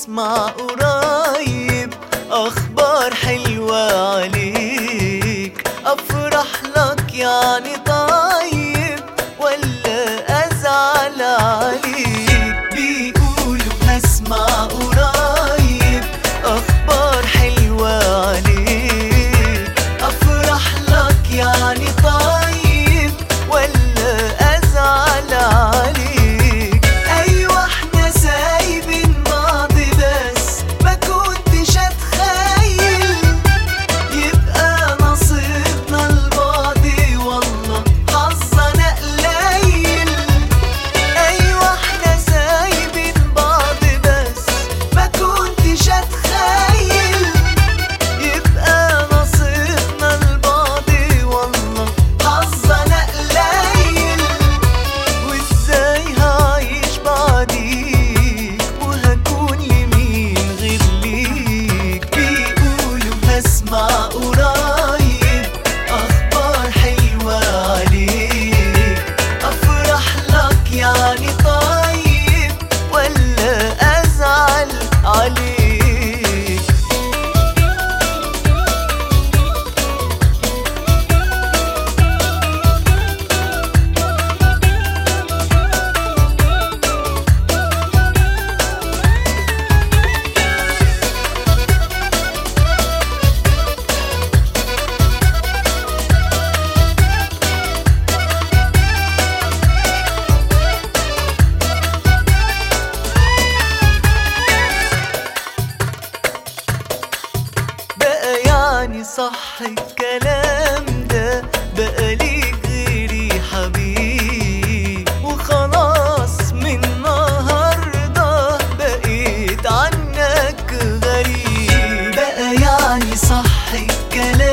هسمع قريب اخبار حلوة عليك افرح لك يعني طيب ولا ازعل عليك بيقولوا هسمع قريب اخبار حلوة عليك افرح لك يعني طيب ولا ازعل عليك ايوه احنا سايبين بعض بس ما كنتش اتخيل يبقى نصيبنا لبعض والله حظنا قليل ايوه احنا سايبين بعض بس ما كنتش اتخيل يبقى نصيبنا لبعض والله حظنا قليل وازاي هعيش بعديك وهكون لمين غير ليك بيقولوا هسمع قريب اخبار حلوة عليك افرح لك يعني طيب ولا ازعل عليك بقى يعني صح الكلام ده بقى ليك غيري حبيب وخلاص من النهارده بقيت عنك غريب بقى يعني صح الكلام